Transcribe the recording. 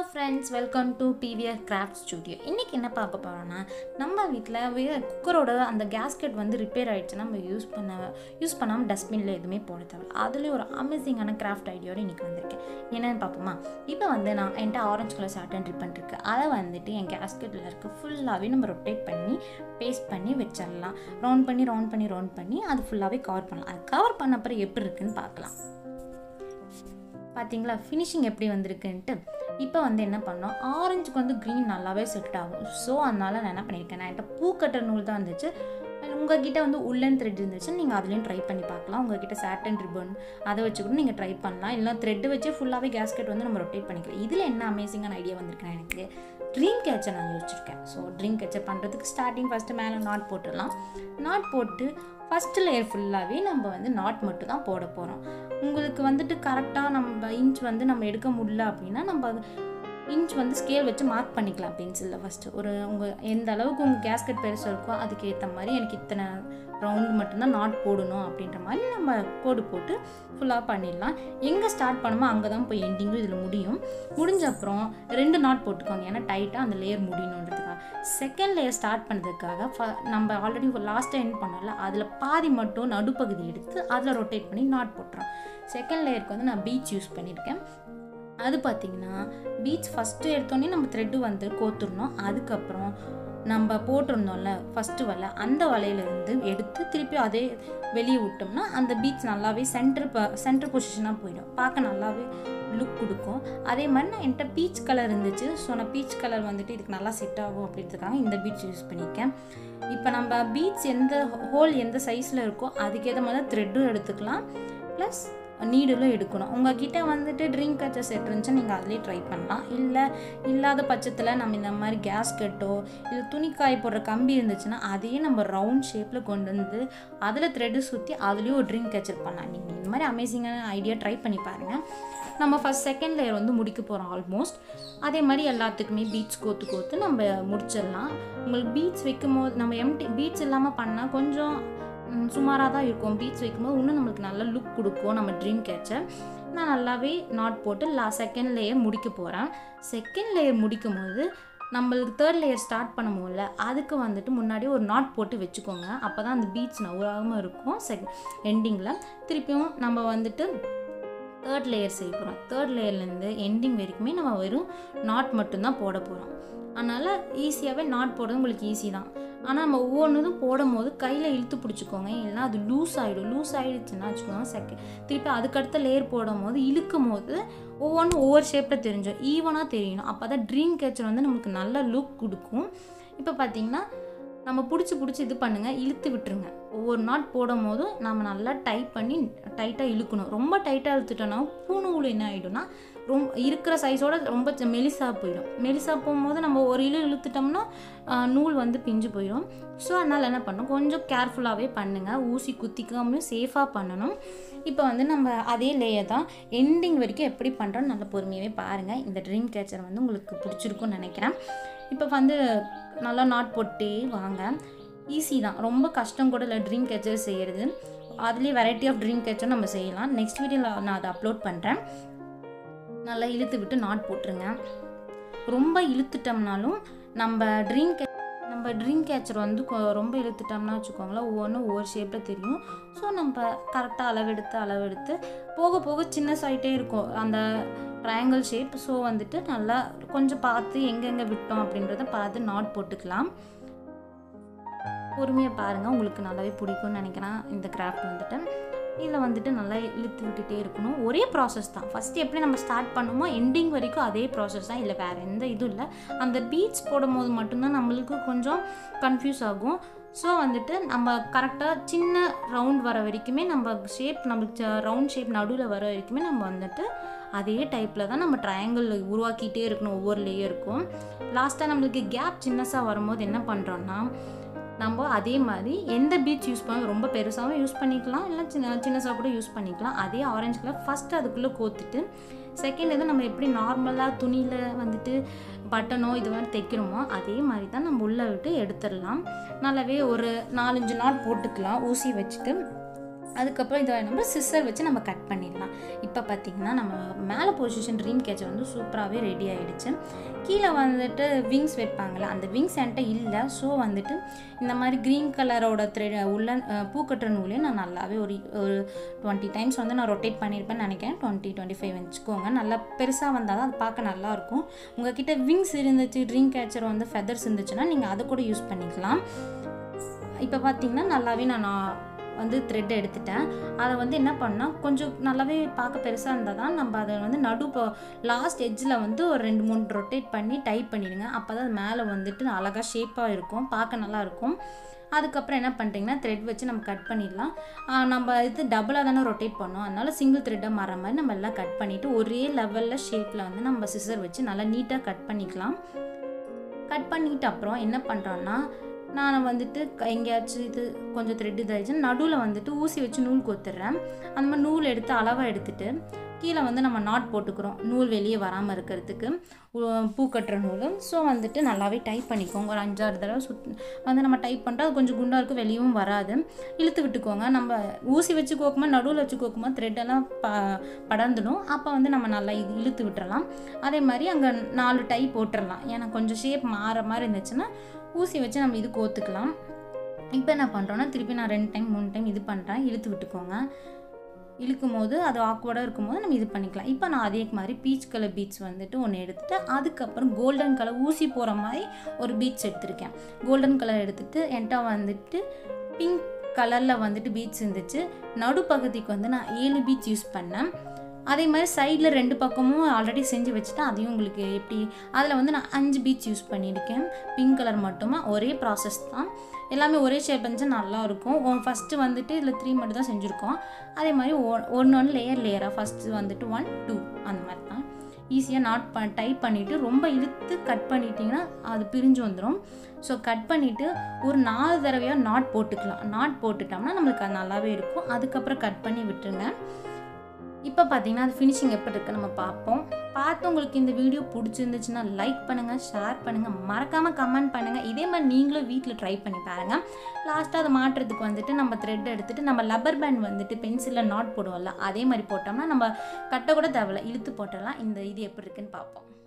friends welcome to PVR craft studio இன்றைக்கி என்ன பார்க்க போகிறோன்னா நம்ம வீட்டில் குக்கரோட அந்த கேஸ்கெட் வந்து ரிப்பேர் ஆகிடுச்சுன்னா நம்ம யூஸ் பண்ண யூஸ் பண்ணாமல் டஸ்ட்பினில் எதுவுமே போட தேவையில்ல அதுலேயும் ஒரு அமேசிங்கான கிராஃப்ட் ஐடியாவோட இன்றைக்கி வந்திருக்கேன் என்னென்னு பார்ப்போமா இப்போ வந்து நான் என்கிட்ட ஆரஞ்சு கலர் சாட்டன் ரிப்பன் இருக்குது அதை வந்துட்டு என் கேஸ்கெட்டில் இருக்க ஃபுல்லாகவே நம்ம ரொட்டேட் பண்ணி பேஸ்ட் பண்ணி வச்சிடலாம் ரவுண்ட் பண்ணி ரவுண்ட் பண்ணி ரவுண்ட் பண்ணி அது ஃபுல்லாகவே கவர் பண்ணலாம் அது கவர் பண்ண அப்புறம் எப்படி இருக்குன்னு பார்க்கலாம் பார்த்தீங்களா ஃபினிஷிங் எப்படி வந்திருக்குன்ட்டு இப்போ வந்து என்ன பண்ணோம் ஆரஞ்சுக்கு வந்து க்ரீன் நல்லாவே செட் ஆகும் ஸோ அதனால் நான் என்ன பண்ணியிருக்கேன் நான் என்கிட்ட பூக்கட்டர் நூல் தான் இருந்துச்சு உங்ககிட்ட வந்து உள்ளன் த்ரெட் இருந்துச்சு நீங்கள் அதுலேயும் ட்ரை பண்ணி பார்க்கலாம் உங்ககிட்ட சாட்டன் ரிப்பன் அதை வச்சு கூட நீங்கள் ட்ரை பண்ணலாம் இல்லை த்ரெட்டு வச்சு ஃபுல்லாகவே கேஸ்கெட் வந்து நம்ம ரொட்டேட் பண்ணிக்கலாம் இதில் என்ன அமேசிங்கான ஐடியா வந்திருக்கேன் எனக்கு ட்ரீம் கேச்சர் நான் யோசிச்சிருக்கேன் ஸோ ட்ரீம் கேச்சர் பண்ணுறதுக்கு ஸ்டார்டிங் ஃபஸ்ட்டு மேலே நாட் போட்டுடலாம் நாட் போட்டு ஃபஸ்ட்டு லேயர் ஃபுல்லாகவே நம்ம வந்து நாட் மட்டும் தான் போட போகிறோம் உங்களுக்கு வந்துட்டு கரெக்டாக நம்ம இன்ச் வந்து நம்ம எடுக்க முடியல அப்படின்னா நம்ம இன்ச் வந்து ஸ்கேல் வச்சு மார்க் பண்ணிக்கலாம் பென்சிலில் ஃபஸ்ட்டு ஒரு உங்கள் எந்த அளவுக்கு உங்கள் கேஸ்கெட் பெருசாக இருக்கோ அதுக்கு ஏற்ற மாதிரி எனக்கு இத்தனை ரவுண்டு மட்டும்தான் நாட் போடணும் அப்படின்ற மாதிரி நம்ம கோடு போட்டு ஃபுல்லாக பண்ணிடலாம் எங்கே ஸ்டார்ட் பண்ணுமோ அங்கே தான் போய் எண்டிங்கும் இதில் முடியும் முடிஞ்ச அப்புறம் ரெண்டு நாட் போட்டுக்கோங்க ஏன்னா டைட்டாக அந்த லேயர் முடியணுன்றதுக்காக செகண்ட் லேயர் ஸ்டார்ட் பண்ணுறதுக்காக ஃப நம்ம ஆல்ரெடி லாஸ்ட்டாக எண்ட் பண்ணல அதில் பாதி மட்டும் நடுப்பகுதி எடுத்து அதில் ரொட்டேட் பண்ணி நாட் போட்டுறோம் செகண்ட் லேயருக்கு வந்து நான் பீச் யூஸ் பண்ணியிருக்கேன் அது பார்த்திங்கன்னா பீச் ஃபஸ்ட்டு எடுத்தோடனே நம்ம த்ரெட்டு வந்து கோத்துடணும் அதுக்கப்புறம் நம்ம போட்டிருந்தோம்ல ஃபஸ்ட்டு வலை அந்த வலையிலேருந்து எடுத்து திருப்பி அதே வெளியே விட்டோம்னா அந்த பீச் நல்லாவே சென்டர் ப சென்டர் பொசிஷனாக போயிடும் பார்க்க நல்லாவே லுக் கொடுக்கும் அதே மாதிரி நான் என்கிட்ட பீச் கலர் இருந்துச்சு ஸோ நான் பீச் கலர் வந்துட்டு இதுக்கு நல்லா செட் ஆகும் அப்படின்றதுக்காக இந்த பீச் யூஸ் பண்ணியிருக்கேன் இப்போ நம்ம பீச் எந்த ஹோல் எந்த சைஸில் இருக்கோ அதுக்கேற்ற மாதிரி த்ரெட்டும் எடுத்துக்கலாம் ப்ளஸ் நீடிலும் எடுக்கணும் உங்ககிட்ட வந்துட்டு ட்ரிங்க் கச்சர் செட் இருந்துச்சு நீங்கள் அதிலே ட்ரை பண்ணலாம் இல்லை இல்லாத பட்சத்தில் நம்ம இந்த மாதிரி கேஸ் கட்டோ இல்லை துணி காய போடுற கம்பி இருந்துச்சுன்னா அதையே நம்ம ரவுண்ட் ஷேப்பில் கொண்டு வந்து அதில் த்ரெட்டு சுற்றி அதுலேயும் ஒரு ட்ரிங்க் கச்சர் பண்ணலாம் நீங்கள் இந்த மாதிரி அமேசிங்கான ஐடியா ட்ரை பண்ணி பாருங்கள் நம்ம ஃபஸ்ட் செகண்ட் லேயர் வந்து முடிக்க போகிறோம் ஆல்மோஸ்ட் அதே மாதிரி எல்லாத்துக்குமே பீச் கோத்து கோத்து நம்ம முடிச்சிடலாம் உங்களுக்கு பீச் வைக்கும் போது நம்ம எம்டி பீச் இல்லாமல் பண்ணால் கொஞ்சம் சுமாராக தான் இருக்கும் பீச் வைக்கும்போது இன்னும் நம்மளுக்கு நல்ல லுக் கொடுக்கும் நம்ம ட்ரீம் கேச்சை நான் நல்லாவே நாட் போட்டு லா செகண்ட் லேயர் முடிக்க போகிறேன் செகண்ட் லேயர் முடிக்கும் போது நம்மளுக்கு தேர்ட் லேயர் ஸ்டார்ட் பண்ணும்போதுல அதுக்கு வந்துட்டு முன்னாடி ஒரு நாட் போட்டு வச்சுக்கோங்க அப்போ தான் அந்த பீச் நவுறாமல் இருக்கும் செக் எண்டிங்கில் திருப்பியும் நம்ம வந்துட்டு தேர்ட் லேயர் செய்ய போகிறோம் தேர்ட் லேயர்லேருந்து எண்டிங் வரைக்குமே நம்ம வெறும் நாட் மட்டும்தான் போட போகிறோம் அதனால் ஈஸியாகவே நாட் போடுறது உங்களுக்கு ஈஸி தான் ஆனால் நம்ம ஒவ்வொன்றும் போடும் போது கையில் இழுத்து பிடிச்சிக்கோங்க இல்லைனா அது லூஸ் ஆகிடும் லூஸ் ஆகிடுச்சுன்னா வச்சுக்கோங்க செகண்ட் திருப்பி அதுக்கடுத்த லேயர் போடும் போது இழுக்கும் போது ஒவ்வொன்றும் ஒவ்வொரு ஷேப்பில் தெரிஞ்சும் ஈவனாக தெரியணும் அப்போ தான் ட்ரீம் கேச்சர் வந்து நமக்கு நல்ல லுக் கொடுக்கும் இப்போ பார்த்தீங்கன்னா நம்ம பிடிச்சி பிடிச்சி இது பண்ணுங்கள் இழுத்து விட்டுருங்க ஒவ்வொரு நாட் போடும் போதும் நம்ம நல்லா டைட் பண்ணி டைட்டாக இழுக்கணும் ரொம்ப டைட்டாக இழுத்துட்டோன்னா பூணூல் என்ன ஆகிடும்னா ரொம்ப இருக்கிற சைஸோட ரொம்ப மெலிசாக போயிடும் மெலிசாக போகும்போது நம்ம ஒரு இழு இழுத்துட்டோம்னா நூல் வந்து பிஞ்சு போயிடும் ஸோ அதனால் என்ன பண்ணணும் கொஞ்சம் கேர்ஃபுல்லாகவே பண்ணுங்கள் ஊசி குத்திக்காமையும் சேஃபாக பண்ணணும் இப்போ வந்து நம்ம அதே லேயர் தான் எண்டிங் வரைக்கும் எப்படி பண்ணுறோன்னு நல்ல பொறுமையாகவே பாருங்கள் இந்த ட்ரீம் கேச்சர் வந்து உங்களுக்கு பிடிச்சிருக்குன்னு நினைக்கிறேன் இப்போ வந்து நல்லா நாட் போட்டே வாங்க ஈஸி தான் ரொம்ப கஷ்டம் கூட இல்லை ட்ரீம் கேச்சர் செய்கிறது அதுலேயே வெரைட்டி ஆஃப் ட்ரீம் கேச்சர் நம்ம செய்யலாம் நெக்ஸ்ட் வீடியோவில் நான் அதை அப்லோட் பண்ணுறேன் நல்லா இழுத்து விட்டு நாட் போட்டுருங்க ரொம்ப இழுத்துட்டோம்னாலும் நம்ம ட்ரீம் கே நம்ம ட்ரீம் கேச்சர் வந்து ரொம்ப இழுத்துட்டோம்னா வச்சுக்கோங்களேன் ஒவ்வொன்றும் ஒவ்வொரு ஷேப்பில் தெரியும் ஸோ நம்ம கரெக்டாக அளவெடுத்து அளவெடுத்து போக போக சின்ன சைட்டே இருக்கும் அந்த ட்ரையாங்கிள் ஷேப் ஸோ வந்துட்டு நல்லா கொஞ்சம் பார்த்து எங்கெங்கே விட்டோம் அப்படின்றத பார்த்து நாட் போட்டுக்கலாம் பொறுமையாக பாருங்கள் உங்களுக்கு நல்லாவே பிடிக்கும்னு நினைக்கிறேன் இந்த கிராஃப்ட் வந்துட்டு இதில் வந்துட்டு நல்லா இழுத்து விட்டுட்டே இருக்கணும் ஒரே ப்ராசஸ் தான் ஃபஸ்ட்டு எப்படி நம்ம ஸ்டார்ட் பண்ணுமோ எண்டிங் வரைக்கும் அதே ப்ராசஸ் தான் இல்லை வேறு எந்த இதுவும் இல்லை அந்த பீச் போடும் போது மட்டும்தான் நம்மளுக்கு கொஞ்சம் கன்ஃபியூஸ் ஆகும் ஸோ வந்துட்டு நம்ம கரெக்டாக சின்ன ரவுண்ட் வர வரைக்குமே நம்ம ஷேப் நம்மளுக்கு ரவுண்ட் ஷேப் நடுவில் வர வரைக்குமே நம்ம வந்துட்டு அதே டைப்பில் தான் நம்ம ட்ரையாங்கிள் உருவாக்கிட்டே இருக்கணும் ஒவ்வொரு லேயருக்கும் லாஸ்ட்டாக நம்மளுக்கு கேப் சின்னஸாக வரும்போது என்ன பண்ணுறோன்னா நம்ம அதே மாதிரி எந்த பீச் யூஸ் பண்ண ரொம்ப பெருசாகவும் யூஸ் பண்ணிக்கலாம் இல்லை சின்ன சின்னசாக கூட யூஸ் பண்ணிக்கலாம் அதே ஆரஞ்சு கலர் ஃபஸ்ட்டு அதுக்குள்ளே கோத்துட்டு செகண்ட் இது நம்ம எப்படி நார்மலாக துணியில் வந்துட்டு பட்டனோ இது மாதிரி தைக்கிறோமோ அதே மாதிரி தான் நம்ம உள்ளே விட்டு எடுத்துடலாம் நல்லாவே ஒரு நாலஞ்சு நாள் போட்டுக்கலாம் ஊசி வச்சுட்டு அதுக்கப்புறம் இதை நம்ம சிஸ்ஸர் வச்சு நம்ம கட் பண்ணிடலாம் இப்போ பார்த்திங்கன்னா நம்ம மேலே பொசிஷன் ட்ரீம் கேச்சர் வந்து சூப்பராகவே ரெடி ஆகிடுச்சு கீழே வந்துட்டு விங்ஸ் வைப்பாங்கள்ல அந்த விங்ஸ் என்கிட்ட இல்லை ஸோ வந்துட்டு இந்த மாதிரி க்ரீன் கலரோட த்ரெட் உள்ள பூக்கட்டுற நூலே நான் நல்லாவே ஒரு ஒரு டுவெண்ட்டி டைம்ஸ் வந்து நான் ரொட்டேட் பண்ணியிருப்பேன்னு நினைக்கிறேன் டுவெண்ட்டி டுவெண்ட்டி ஃபைவ் வச்சுக்கோங்க நல்லா பெருசாக வந்தால் தான் அது பார்க்க நல்லாயிருக்கும் உங்ககிட்ட விங்ஸ் இருந்துச்சு ட்ரீம் கேச்சர் வந்து ஃபெதர்ஸ் இருந்துச்சுன்னா நீங்கள் அதை கூட யூஸ் பண்ணிக்கலாம் இப்போ பார்த்தீங்கன்னா நல்லாவே நான் வந்து த்ரெட் எடுத்துட்டேன் அதை வந்து என்ன பண்ணால் கொஞ்சம் நல்லாவே பார்க்க பெருசாக இருந்தால் தான் நம்ம அதை வந்து நடு இப்போ லாஸ்ட் எட்ஜில் வந்து ஒரு ரெண்டு மூணு ரொட்டேட் பண்ணி டைப் பண்ணிடுங்க அப்போ தான் அது மேலே வந்துட்டு அழகாக ஷேப்பாக இருக்கும் பார்க்க நல்லா இருக்கும் அதுக்கப்புறம் என்ன பண்ணுறீங்கன்னா த்ரெட் வச்சு நம்ம கட் பண்ணிடலாம் நம்ம இது டபுளாக தானே ரொட்டேட் பண்ணோம் அதனால சிங்கிள் த்ரெட்டாக மாற மாதிரி நம்ம எல்லாம் கட் பண்ணிவிட்டு ஒரே லெவலில் ஷேப்பில் வந்து நம்ம சிசர் வச்சு நல்லா நீட்டாக கட் பண்ணிக்கலாம் கட் பண்ணிட்டு அப்புறம் என்ன பண்ணுறோன்னா நான் வந்துட்டு எங்கேயாச்சும் இது கொஞ்சம் த்ரெட் இதாகிடுச்சு நடுவில் வந்துட்டு ஊசி வச்சு நூல் கொத்துடுறேன் அந்த மாதிரி நூல் எடுத்து அளவாக எடுத்துட்டு கீழே வந்து நம்ம நாட் போட்டுக்கிறோம் நூல் வெளியே வராமல் இருக்கிறதுக்கு பூ கட்டுற நூல் ஸோ வந்துட்டு நல்லாவே டைப் பண்ணிக்கோங்க ஒரு அஞ்சாறு தடவை சுத் வந்து நம்ம டைப் பண்ணிட்டா அது கொஞ்சம் குண்டாக இருக்கும் வெளியும் வராது இழுத்து விட்டுக்கோங்க நம்ம ஊசி வச்சு கோக்குமா நடுவில் வச்சு கோக்குமா த்ரெட்டெல்லாம் ப படர்ந்துடும் அப்போ வந்து நம்ம நல்லா இது இழுத்து விட்டுறலாம் அதே மாதிரி அங்கே நாலு டை போட்டுடலாம் ஏன்னா கொஞ்சம் ஷேப் மாற மாதிரி இருந்துச்சுன்னா ஊசி வச்சு நம்ம இது கோத்துக்கலாம் இப்போ என்ன பண்ணுறோன்னா திருப்பி நான் ரெண்டு டைம் மூணு டைம் இது பண்ணுறேன் இழுத்து விட்டுக்கோங்க இழுக்கும் போது அது ஆக்வர்டாக இருக்கும்போது நம்ம இது பண்ணிக்கலாம் இப்போ நான் அதே மாதிரி பீச் கலர் பீட்ஸ் வந்துட்டு ஒன்று எடுத்துகிட்டு அதுக்கப்புறம் கோல்டன் கலர் ஊசி போகிற மாதிரி ஒரு பீட்ஸ் எடுத்திருக்கேன் கோல்டன் கலர் எடுத்துகிட்டு என்கிட்ட வந்துட்டு பிங்க் கலரில் வந்துட்டு பீட்ஸ் இருந்துச்சு நடுப்பகுதிக்கு வந்து நான் ஏழு பீட்ஸ் யூஸ் பண்ணேன் அதே மாதிரி சைடில் ரெண்டு பக்கமும் ஆல்ரெடி செஞ்சு வச்சுட்டேன் அதையும் உங்களுக்கு எப்படி அதில் வந்து நான் அஞ்சு பீச் யூஸ் பண்ணியிருக்கேன் பிங்க் கலர் மட்டுமா ஒரே ப்ராசஸ் தான் எல்லாமே ஒரே ஷேப் இருந்துச்சு நல்லாயிருக்கும் ஃபஸ்ட்டு வந்துட்டு இதில் த்ரீ மட்டும் தான் செஞ்சுருக்கோம் அதே மாதிரி ஒன்று ஒன்று லேயர் லேயராக ஃபஸ்ட்டு வந்துட்டு ஒன் டூ அந்த மாதிரி தான் ஈஸியாக நாட் ப டைப் பண்ணிவிட்டு ரொம்ப இழுத்து கட் பண்ணிட்டீங்கன்னா அது பிரிஞ்சு வந்துடும் ஸோ கட் பண்ணிவிட்டு ஒரு நாலு தடவையாக நாட் போட்டுக்கலாம் நாட் போட்டுட்டோம்னா நம்மளுக்கு அது நல்லாவே இருக்கும் அதுக்கப்புறம் கட் பண்ணி விட்டுருங்க இப்போ பார்த்தீங்கன்னா அது ஃபினிஷிங் எப்படி இருக்குது நம்ம பார்ப்போம் பார்த்து உங்களுக்கு இந்த வீடியோ பிடிச்சிருந்துச்சுன்னா லைக் பண்ணுங்கள் ஷேர் பண்ணுங்கள் மறக்காமல் கமெண்ட் பண்ணுங்கள் இதே மாதிரி நீங்களும் வீட்டில் ட்ரை பண்ணி பாருங்கள் லாஸ்ட்டாக அதை மாட்டுறதுக்கு வந்துட்டு நம்ம த்ரெட் எடுத்துகிட்டு நம்ம லப்பர் பேண்ட் வந்துட்டு பென்சிலில் நாட் போடுவோம்ல அதே மாதிரி போட்டோம்னா நம்ம கட்ட கூட தேவையில்ல இழுத்து போட்டலாம் இந்த இது எப்படி இருக்குன்னு பார்ப்போம்